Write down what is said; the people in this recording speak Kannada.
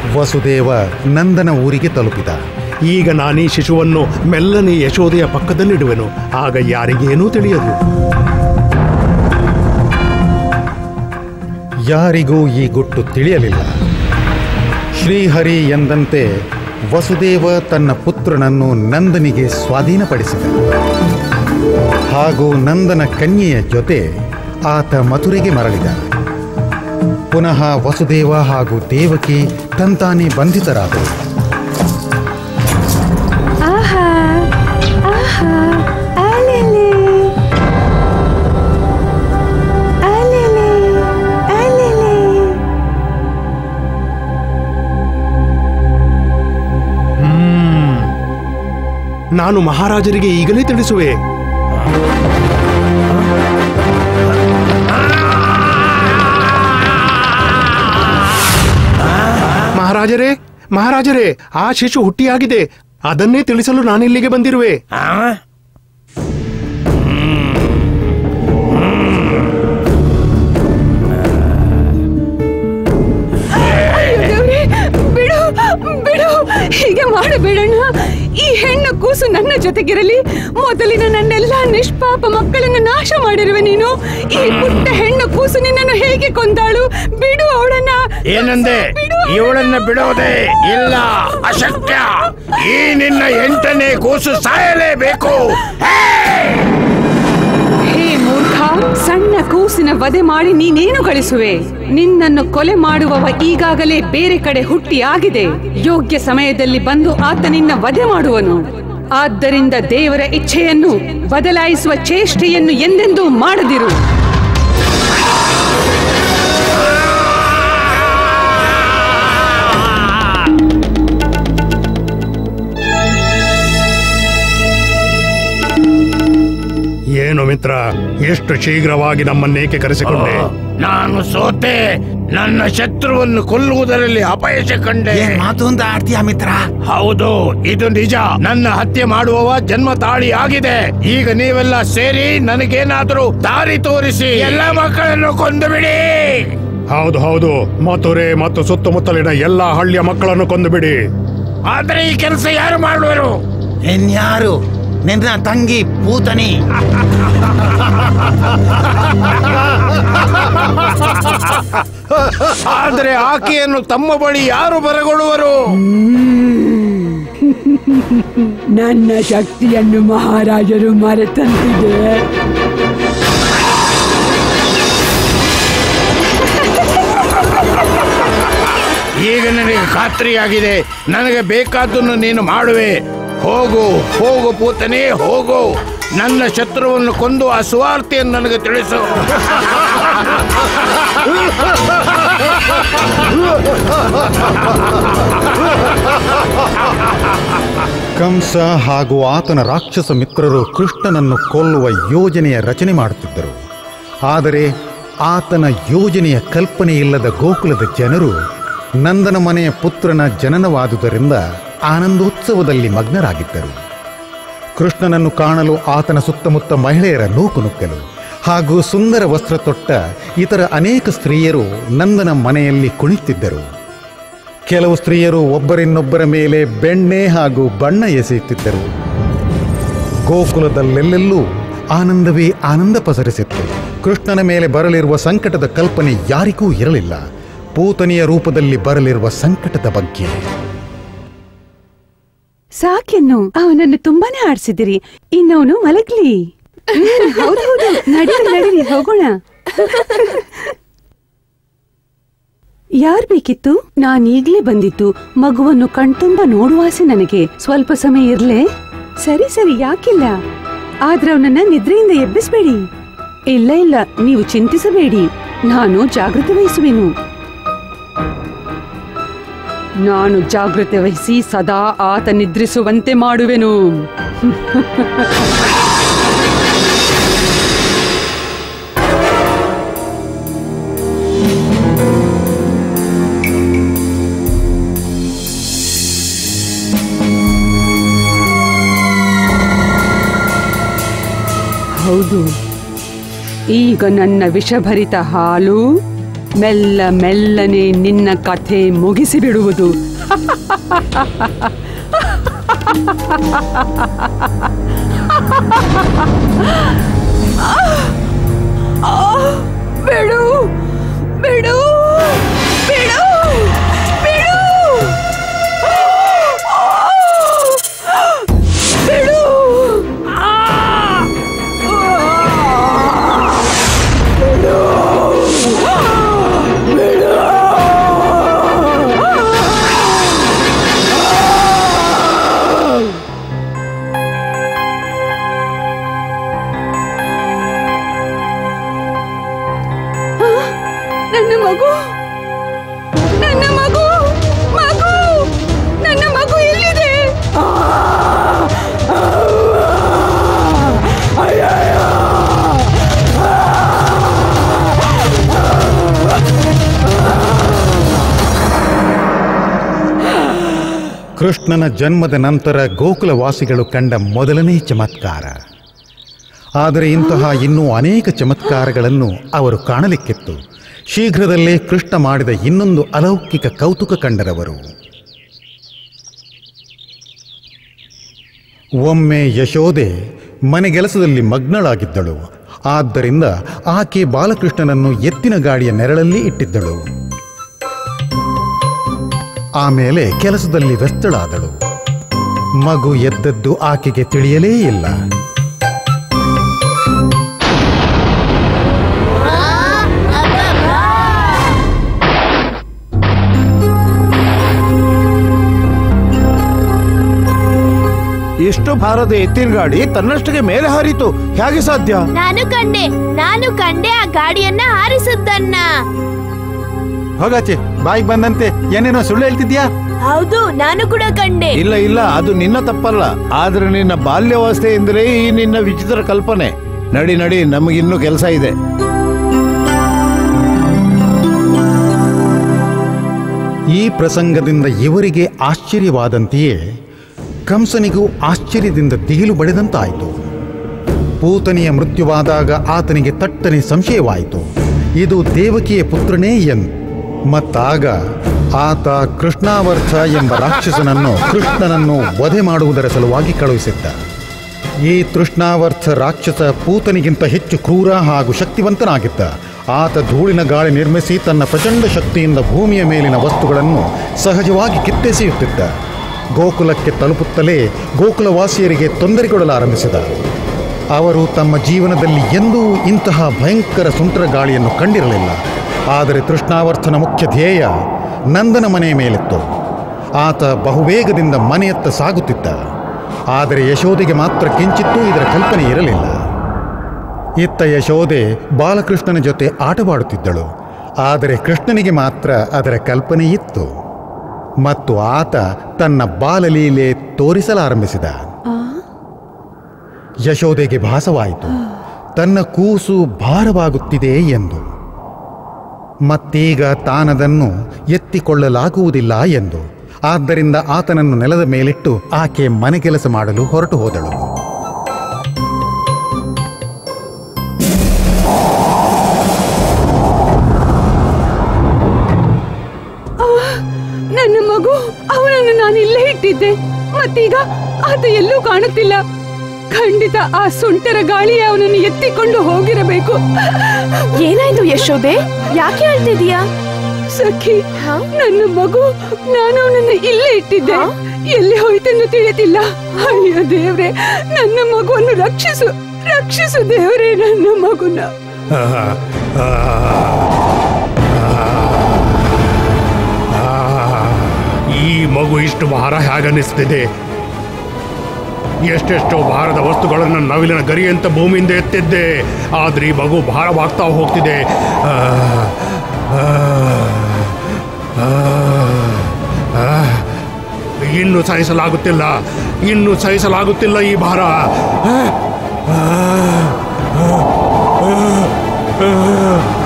ವಸುದೇವ ನಂದನ ಊರಿಗೆ ತಲುಪಿದ ಈಗ ನಾನೀ ಶಿಶುವನ್ನು ಮೆಲ್ಲನೆ ಯಶೋದೆಯ ಪಕ್ಕದಲ್ಲಿಡುವೆನು ಆಗ ಯಾರಿಗೇನೂ ತಿಳಿಯದು ಯಾರಿಗೂ ಈ ಗುಟ್ಟು ತಿಳಿಯಲಿಲ್ಲ ಶ್ರೀಹರಿ ಎಂದಂತೆ ವಸುದೇವ ತನ್ನ ಪುತ್ರನನ್ನು ನಂದನಿಗೆ ಸ್ವಾಧೀನಪಡಿಸಿದ ಹಾಗೂ ನಂದನ ಕನ್ಯೆಯ ಜೊತೆ ಆತ ಮಥುರೆಗೆ ಮರಳಿದ ಪುನಃ ವಸುದೇವ ಹಾಗೂ ದೇವಕಿ ತಂತಾನೇ ಬಂಧಿತರಾದರು ಆಹಾ ಆಹಾ ಅಲೆಲೆ ಅಲೆಲೆ ಅಲೆಲೆ ನಾನು ಮಹಾರಾಜರಿಗೆ ಈಗಲೇ ತಿಳಿಸುವೆ ಮಹಾರಾಜರೇ ಮಹಾರಾಜರೇ ಆ ಶಿಶು ಹುಟ್ಟಿಯಾಗಿದೆ ಅದನ್ನೇ ತಿಳಿಸಲು ನಾನಿಲ್ಲಿಗೆ ಬಂದಿರುವೆ ದೇವ್ರೇ, ಬಿಡು ಬಿಡು ಹೀಗೆ ಮಾಡಬೇಡಣ್ಣ ಈ ಹೆಣ್ಣು ಕೂಸು ನನ್ನ ಜೊತೆಗಿರಲಿ ಮೊದಲಿನ ನನ್ನೆಲ್ಲ ನಿಷ್ಪಾಪ ಮಕ್ಕಳನ್ನು ನಾಶ ಮಾಡಿರುವೆ ನೀನು ಈ ಪುಟ್ಟ ಹೆಣ್ಣು ಕೂಸು ನಿನ್ನನ್ನು ಹೇಗೆ ಕೊಂದಾಳು ಬಿಡು ಅವಳನ್ನ ಏನಂದೆ ಬಿಡು ಅವಳನ್ನ. ಇವಳನ್ನ ಬಿಡೋದೆ ಇಲ್ಲ ಅಶಕ್ಯ ಈ ನಿನ್ನ ಎಂಟನೇ ಕೂಸು ಸಾಯಲೇಬೇಕು ಹೇ ಮೂರ್ಖ ಸಣ್ಣ ಕೂಸಿನ ವಧೆ ಮಾಡಿ ನೀನೇನು ಗಳಿಸುವೆ ನಿನ್ನನ್ನು ಕೊಲೆ ಮಾಡುವವ ಈಗಾಗಲೇ ಬೇರೆ ಕಡೆ ಹುಟ್ಟಿ ಆಗಿದೆ ಯೋಗ್ಯ ಸಮಯದಲ್ಲಿ ಬಂದು ಆತ ನಿನ್ನ ವಧೆ ಮಾಡುವನು ಆದ್ದರಿಂದ ದೇವರ ಇಚ್ಛೆಯನ್ನು ಬದಲಾಯಿಸುವ ಚೇಷ್ಟೆಯನ್ನು ಎಂದೆಂದೂ ಮಾಡದಿರು ಏನು ಮಿತ್ರ ಎಷ್ಟು ಶೀಘ್ರವಾಗಿ ನಮ್ಮನ್ನೇಕೆ ಕರೆಸಿಕೊಂಡೆ ನಾನು ಸೋತೆ ನನ್ನ ಶತ್ರುವನ್ನು ಕೊಲ್ಲುವುದರಲ್ಲಿ ಅಪಯಶ ಕಂಡೆ ಏನ್ ಮಾತು ಅಂತ ಆಡ್ತೀಯ ಮಿತ್ರ ಹೌದು ಇದು ನಿಜ ನನ್ನ ಹತ್ಯೆ ಮಾಡುವವ ಜನ್ಮ ತಾಳಿ ಆಗಿದೆ ಈಗ ನೀವೆಲ್ಲ ಸೇರಿ ನನಗೇನಾದರೂ ದಾರಿ ತೋರಿಸಿ ಎಲ್ಲ ಮಕ್ಕಳನ್ನು ಕೊಂದು ಬಿಡಿ ಹೌದು ಹೌದು ಮಥುರೆ ಮತ್ತು ಸುತ್ತಮುತ್ತಲಿನ ಎಲ್ಲಾ ಹಳ್ಳಿಯ ಮಕ್ಕಳನ್ನು ಕೊಂದು ಬಿಡಿ ಆದ್ರೆ ಈ ಕೆಲಸ ಯಾರು ಮಾಡುವರು ಇನ್ಯಾರು ನಿನ್ನ ತಂಗಿ ಪೂತನಿ ಆದ್ರೆ ಆಕೆಯನ್ನು ತಮ್ಮ ಬಳಿ ಯಾರು ಬರಗೊಳ್ಳುವರು ನನ್ನ ಶಕ್ತಿಯನ್ನು ಮಹಾರಾಜರು ಮರೆತಂತಿದೆ ಈಗ ನನಗೆ ಖಾತ್ರಿಯಾಗಿದೆ ನನಗೆ ಬೇಕಾದ್ದನ್ನು ನೀನು ಮಾಡುವೆ ಹೋಗು ಹೋಗು ಪೂತನೆ ಹೋಗು ನನ್ನ ಶತ್ರುವನ್ನು ಕೊಂದು ಆ ಸುವಾರ್ತೆಯನ್ನು ನನಗೆ ತಿಳಿಸು ಕಂಸ ಹಾಗೂ ಆತನ ರಾಕ್ಷಸ ಮಿತ್ರರು ಕೃಷ್ಣನನ್ನು ಕೊಲ್ಲುವ ಯೋಜನೆಯ ರಚನೆ ಮಾಡುತ್ತಿದ್ದರು ಆದರೆ ಆತನ ಯೋಜನೆಯ ಕಲ್ಪನೆ ಇಲ್ಲದ ಗೋಕುಲದ ಜನರು ನಂದನ ಮನೆಯ ಪುತ್ರನ ಜನನವಾದುದರಿಂದ ಆನಂದೋತ್ಸವದಲ್ಲಿ ಮಗ್ನರಾಗಿದ್ದರು ಕೃಷ್ಣನನ್ನು ಕಾಣಲು ಆತನ ಸುತ್ತಮುತ್ತ ಮಹಿಳೆಯರ ನೂಕುನುಗ್ಗಲು ಹಾಗೂ ಸುಂದರ ವಸ್ತ್ರ ತೊಟ್ಟ ಇತರ ಅನೇಕ ಸ್ತ್ರೀಯರು ನಂದನ ಮನೆಯಲ್ಲಿ ಕುಣಿತಿದ್ದರು ಕೆಲವು ಸ್ತ್ರೀಯರು ಒಬ್ಬರಿನ್ನೊಬ್ಬರ ಮೇಲೆ ಬೆಣ್ಣೆ ಹಾಗೂ ಬಣ್ಣ ಎಸೆಯುತ್ತಿದ್ದರು ಗೋಕುಲದಲ್ಲೆಲ್ಲೆಲ್ಲೂ ಆನಂದವೇ ಆನಂದ ಪಸರಿಸಿತ್ತು ಕೃಷ್ಣನ ಮೇಲೆ ಬರಲಿರುವ ಸಂಕಟದ ಕಲ್ಪನೆ ಯಾರಿಗೂ ಇರಲಿಲ್ಲ ಪೂತನಿಯ ರೂಪದಲ್ಲಿ ಬರಲಿರುವ ಸಂಕಟದ ಬಗ್ಗೆ ಸಾಕೆನ್ನು ಅವನನ್ನು ತುಂಬಾನೇ ಆಡ್ಸಿದಿರಿ ಇನ್ನವನು ಮಲಗ್ಲಿ ಹ್ಮ್, ಹೌದು ಹೌದು ನಡೀರಿ ನಡೀರಿ ಹೋಗೋಣ ಯಾರ್ ಬೇಕಿತ್ತು ನಾನ್ ಈಗ್ಲೇ ಬಂದಿದ್ದು ಮಗುವನ್ನು ಕಣ್ತುಂಬ ನೋಡುವಾಸೆ ನನಗೆ ಸ್ವಲ್ಪ ಸಮಯ ಇರ್ಲೆ ಸರಿ ಸರಿ ಯಾಕಿಲ್ಲ ಆದ್ರೆ ಅವನನ್ನ ನಿದ್ರೆಯಿಂದ ಎಬ್ಬಿಸ್ಬೇಡಿ ಇಲ್ಲ ಇಲ್ಲ ನೀವು ಚಿಂತಿಸಬೇಡಿ ನಾನು ಜಾಗೃತಿ ವಹಿಸುವೆನು ನಾನು ಜಾಗೃತೆ ವಹಿಸಿ ಸದಾ ಆತ ನಿದ್ರಿಸುವಂತೆ ಮಾಡುವೆನು ಹೌದು ಈಗ ನನ್ನ ವಿಷಭರಿತ ಹಾಲು ಮೆಲ್ಲ ಮೆಲ್ಲನೆ ನಿನ್ನ ಕಥೆ ಮುಗಿಸಿ ಬಿಡುವುದು ಬಿಡು ಬಿಡು ಬಿಡು ಬಿಡು ಬಿಡು ನನ್ನ ಮಗು ನನ್ನ ಮಗು ಮಗು ನನ್ನ ಮಗು ಎಲ್ಲಿದೆ ಕೃಷ್ಣನ ಜನ್ಮದ ನಂತರ ಗೋಕುಲವಾಸಿಗಳು ಕಂಡ ಮೊದಲನೇ ಚಮತ್ಕಾರ ಆದರೆ ಇಂತಹ ಇನ್ನೂ ಅನೇಕ ಚಮತ್ಕಾರಗಳನ್ನು ಅವರು ಕಾಣಲಿಕ್ಕಿತ್ತು ಶೀಘ್ರದಲ್ಲೇ ಕೃಷ್ಣ ಮಾಡಿದ ಇನ್ನೊಂದು ಅಲೌಕಿಕ ಕೌತುಕ ಕಂಡರವರು ಒಮ್ಮೆ ಯಶೋದೆ ಮನೆಗೆಲಸದಲ್ಲಿ ಮಗ್ನಳಾಗಿದ್ದಳು ಆದ್ದರಿಂದ ಆಕೆ ಬಾಲಕೃಷ್ಣನನ್ನು ಎತ್ತಿನ ಗಾಡಿಯ ನೆರಳಲ್ಲಿ ಇಟ್ಟಿದ್ದಳು ಆಮೇಲೆ ಕೆಲಸದಲ್ಲಿ ವ್ಯಸ್ತಳಾದಳು ಮಗು ಎದ್ದದ್ದು ಆಕೆಗೆ ತಿಳಿಯಲೇ ಇಲ್ಲ ಎಷ್ಟು ಭಾರದ ಎತ್ತಿನ ಗಾಡಿ ತನ್ನಷ್ಟಕ್ಕೆ ಮೇಲೆ ಹಾರಿತು ಹೇಗೆ ಸಾಧ್ಯ ನಾನು ಕಂಡೆ ನಾನು ಕಂಡೆ ಆ ಗಾಡಿಯನ್ನ ಹಾರಿಸಿದ್ದನ್ನ ಹೋಗಾಚೆ ಬಾಯಿಗೆ ಬಂದಂತೆ ಏನೇನೋ ಸುಳ್ಳು ಹೇಳ್ತಿದ್ಯಾ ಹೌದು ನಾನು ಕೂಡ ಕಂಡೆ ಇಲ್ಲ ಇಲ್ಲ ಅದು ನಿನ್ನ ತಪ್ಪಲ್ಲ ಆದ್ರೆ ನಿನ್ನ ಬಾಲ್ಯಾವಸ್ಥೆಯಿಂದಲೇ ಈ ನಿನ್ನ ವಿಚಿತ್ರ ಕಲ್ಪನೆ ನಡಿ ನಡಿ ನಮಗಿನ್ನೂ ಕೆಲಸ ಇದೆ ಈ ಪ್ರಸಂಗದಿಂದ ಇವರಿಗೆ ಆಶ್ಚರ್ಯವಾದಂತೆಯೇ ಕಂಸನಿಗೂ ಆಶ್ಚರ್ಯದಿಂದ ದಿಗಿಲು ಬಡಿದಂತಾಯಿತು ಪೂತನಿಯ ಮೃತ್ಯುವಾದಾಗ ಆತನಿಗೆ ತಟ್ಟನೆ ಸಂಶಯವಾಯಿತು ಇದು ದೇವಕಿಯ ಪುತ್ರನೇ ಎಂದು ಮತ್ತಾಗ ಆತ ಕೃಷ್ಣಾವರ್ಥ ಎಂಬ ರಾಕ್ಷಸನನ್ನು ಕೃಷ್ಣನನ್ನು ವಧೆ ಮಾಡುವುದರ ಸಲುವಾಗಿ ಕಳುಹಿಸಿದ್ದ ಈ ತೃಷ್ಣಾವರ್ಥ ರಾಕ್ಷಸ ಪೂತನಿಗಿಂತ ಹೆಚ್ಚು ಕ್ರೂರ ಹಾಗೂ ಶಕ್ತಿವಂತನಾಗಿದ್ದ ಆತ ಧೂಳಿನ ಗಾಳಿ ನಿರ್ಮಿಸಿ ತನ್ನ ಪ್ರಚಂಡ ಶಕ್ತಿಯಿಂದ ಭೂಮಿಯ ಮೇಲಿನ ವಸ್ತುಗಳನ್ನು ಸಹಜವಾಗಿ ಕಿತ್ತೆಸೆಯುತ್ತಿದ್ದ ಗೋಕುಲಕ್ಕೆ ತಲುಪುತ್ತಲೇ ಗೋಕುಲವಾಸಿಯರಿಗೆ ತೊಂದರೆ ಕೊಡಲಾರಂಭಿಸಿದ ಅವರು ತಮ್ಮ ಜೀವನದಲ್ಲಿ ಎಂದೂ ಇಂತಹ ಭಯಂಕರ ಸುಂಟರ ಗಾಳಿಯನ್ನು ಕಂಡಿರಲಿಲ್ಲ ಆದರೆ ತೃಷ್ಣಾವರ್ಥನ ಮುಖ್ಯ ಧ್ಯೇಯ ನಂದನ ಮನೆಯ ಮೇಲಿತ್ತು ಆತ ಬಹುವೇಗದಿಂದ ಮನೆಯತ್ತ ಸಾಗುತ್ತಿದ್ದ ಆದರೆ ಯಶೋದೆಗೆ ಮಾತ್ರ ಕಿಂಚಿತ್ತೂ ಇದರ ಕಲ್ಪನೆ ಇರಲಿಲ್ಲ ಇತ್ತ ಯಶೋದೆ ಬಾಲಕೃಷ್ಣನ ಜೊತೆ ಆಟವಾಡುತ್ತಿದ್ದಳು ಆದರೆ ಕೃಷ್ಣನಿಗೆ ಮಾತ್ರ ಅದರ ಕಲ್ಪನೆ ಇತ್ತು ಮತ್ತು ಆತ ತನ್ನ ಬಾಲಲೀಲೆ ತೋರಿಸಲಾರಂಭಿಸಿದ ಯಶೋದೆಗೆ ಭಾಸವಾಯಿತು ತನ್ನ ಕೂಸು ಭಾರವಾಗುತ್ತಿದೆ ಎಂದು ಮತ್ತೀಗ ತಾನದನ್ನು ಎತ್ತಿಕೊಳ್ಳಲಾಗುವುದಿಲ್ಲ ಎಂದು ಆದ್ದರಿಂದ ಆತನನ್ನು ನೆಲದ ಮೇಲಿಟ್ಟು ಆಕೆ ಮನೆಗೆಲಸ ಮಾಡಲು ಹೊರಟು ಹೋದಳು ನನ್ನ ಮಗು ಅವನನ್ನು ನಾನು ಇಲ್ಲೇ ಇಟ್ಟಿದ್ದೆ ಮತ್ತೀಗ ಆತ ಎಲ್ಲೂ ಕಾಣುತ್ತಿಲ್ಲ ಖಂಡಿತ ಆ ಸುಂಟರ ಗಾಳಿ ಅವನನ್ನು ಎತ್ತಿಕೊಂಡು ಹೋಗಿರಬೇಕು ಏನಾಯ್ತು ಯಶೋದೆ ಯಾಕೆ ಹೇಳ್ತಿದೀಯಾ ಸಖಿ ಹಾ? ನನ್ನ ಮಗು ನಾನು ಅವನನ್ನು ಇಲ್ಲೇ ಇಟ್ಟಿದ್ದೆ ಹಾ? ಎಲ್ಲಿ ಹೋಯ್ತೆನ್ನು ತಿಳಿತಿಲ್ಲ ಅಯ್ಯೋ ದೇವ್ರೆ ನನ್ನ ಮಗುವನ್ನು ರಕ್ಷಿಸು ರಕ್ಷಿಸು ದೇವ್ರೆ ನನ್ನ ಮಗುನ ಈ ಮಗು ಇಷ್ಟು ಭಾರ ಹೇಗನ್ನಿಸ್ತಿದೆ ಎಷ್ಟೆಷ್ಟೋ ಭಾರದ ವಸ್ತುಗಳನ್ನು ನವಿಲಿನ ಗರಿಯಂತ ಭೂಮಿಯಿಂದ ಎತ್ತಿದ್ದೆ ಆದ್ರೆ ಈ ಮಗು ಭಾರವಾಗ್ತಾ ಹೋಗ್ತಿದೆ ಆ, ಆ, ಆ, ಆ. ಇನ್ನು ಸಹಿಸಲಾಗುತ್ತಿಲ್ಲ ಇನ್ನು ಸಹಿಸಲಾಗುತ್ತಿಲ್ಲ ಈ ಭಾರ ಆ, ಆ, ಆ, ಆ, ಆ.